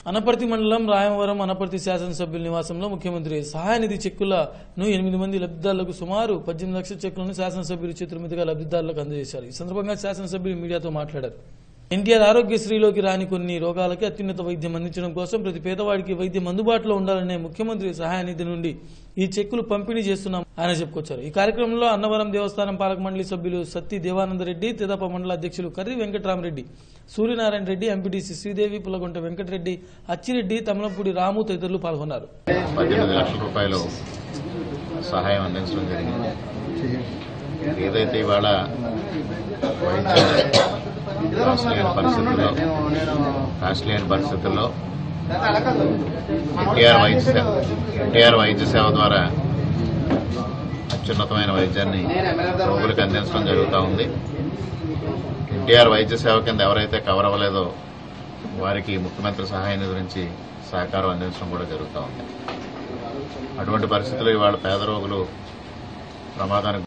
అనపర్తి మండలం రాయవరం అనపర్తి శాసనసభ్యుల నివాసంలో ముఖ్యమంత్రి సహాయనిధి చెక్కులను ఎనిమిది మంది లబ్ధిదారులకు సుమారు పద్దెనిమిది లక్షల చెక్కులను శాసనసభ్యుల చేతుల మీదుగా లబ్ధిదారులకు అందజేశారు ఈ సందర్భంగా శాసనసభ్యులు మీడియాతో మాట్లాడారు ఎన్టీఆర్ ఆరోగ్యశ్రీలోకి రాని కొన్ని రోగాలకి అత్యున్నత వైద్యం అందించడం కోసం ప్రతి పేదవాడికి వైద్యం అందుబాటులో ఉండాలనే ముఖ్యమంత్రి సహాయ నిధి నుండి ఈ చెక్కులు పంపిణీ చేస్తున్నాం ఆయన చెప్పుకొచ్చారు ఈ కార్యక్రమంలో అన్నవరం దేవస్థానం పాలక మండలి సభ్యులు సత్తి దేవానందరెడ్డి తెదప మండల అధ్యక్షులు కర్రి వెంకటరామరెడ్డి సూర్యనారాయణ రెడ్డి ఎంపీటీసీ శ్రీదేవి పుల్లగుంట వెంకటరెడ్డి అచ్చిరెడ్డి తమలంపూడి రాము తదితరులు పాల్గొన్నారు పద్దెనిమిది లక్షల రూపాయలు సహాయం అందించడం జరిగింది ఏదైతే ఇవాళ వైద్యం కాస్ట్ లేని పరిస్థితుల్లో కాస్ట్ లేని పరిస్థితుల్లో ఎన్టీఆర్ వైద్య సేవ ఎన్టీఆర్ వైద్య సేవ ద్వారా అత్యున్నతమైన వైద్యాన్ని రోగులకు అందించడం జరుగుతూ ఉంది ఎన్టీఆర్ వైద్య సేవ కింద ఎవరైతే కవర్ అవ్వలేదో వారికి ముఖ్యమంత్రి సహాయ నిధి నుంచి సహకారం అందించడం కూడా జరుగుతూ ఉంది అటువంటి పరిస్థితుల్లో ఇవాళ పేద రోగులు ప్రమాదానికి